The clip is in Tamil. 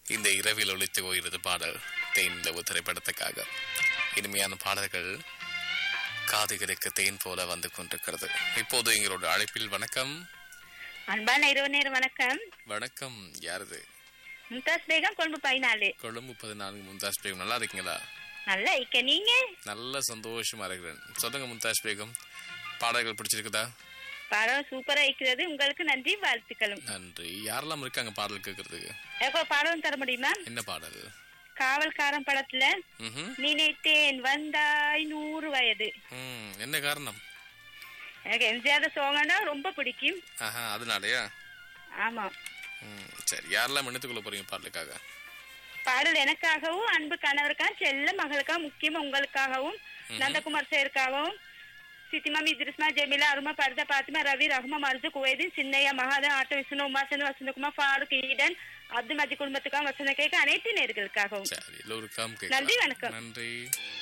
இந்த இரவில் ஒழித்து போகிறது பாடல் தேன் நிலவு திரைப்படத்துக்காக இனிமையான பாடல்கள் காதுகளுக்கு தேன் போல வந்து கொண்டிருக்கிறது இப்போது எங்களோட அழைப்பில் வணக்கம் அன்பான இரவு நேரம் வணக்கம் வணக்கம் யாரது மும்தாஸ் பேகம் கொழும்பு பதினாலு கொழும்பு பதினான்கு மும்தாஜ் பேகம் நல்லா இருக்கீங்களா நல்லா இருக்க நீங்க நல்ல சந்தோஷமா இருக்கிறேன் சொல்லுங்க மும்தாஜ் பேகம் பாடல்கள் பிடிச்சிருக்குதா படம் சூப்பரா இருக்கிறது உங்களுக்கு நன்றி வாழ்த்துக்களும் நன்றி யாரெல்லாம் இருக்காங்க பாடல் கேட்கறதுக்கு எப்போ படம் தர முடியுமா என்ன பாடல் காவல்காரன் படத்துல ம்ஹும். நினைத்தேன் வந்தாய் நூறு வயது ம் என்ன காரணம் எனக்கு எம்ஜிஆர் சோகனா ரொம்ப பிடிக்கும் ஆஹா அதனாலயா ஆமா ம் சரி யாரெல்லாம் எடுத்துக்கொள்ள போறீங்க பாடலுக்காக பாடல் எனக்காகவும் அன்பு கணவருக்காக செல்ல மகளுக்காக முக்கியமா உங்களுக்காகவும் நந்தகுமார் சேருக்காகவும் சித்திமாமி இத்ரிஸ்மா ஜெமிலா அருமா பர்தா பாத்திமா ரவி ரஹ்மா மருது குவைதீன் சின்னையா மகாதன் ஆட்டோ விஷ்ணு உமாசந்த் வசந்தகுமார் ஃபாரூக் ஈடன் அப்துல் மஜி குடும்பத்துக்காகவும் வசந்த கேட்க அனைத்து நேர்களுக்காகவும் சரி எல்லோருக்காம் நன்றி, கேட்கலாம் வணக்கம். நன்றி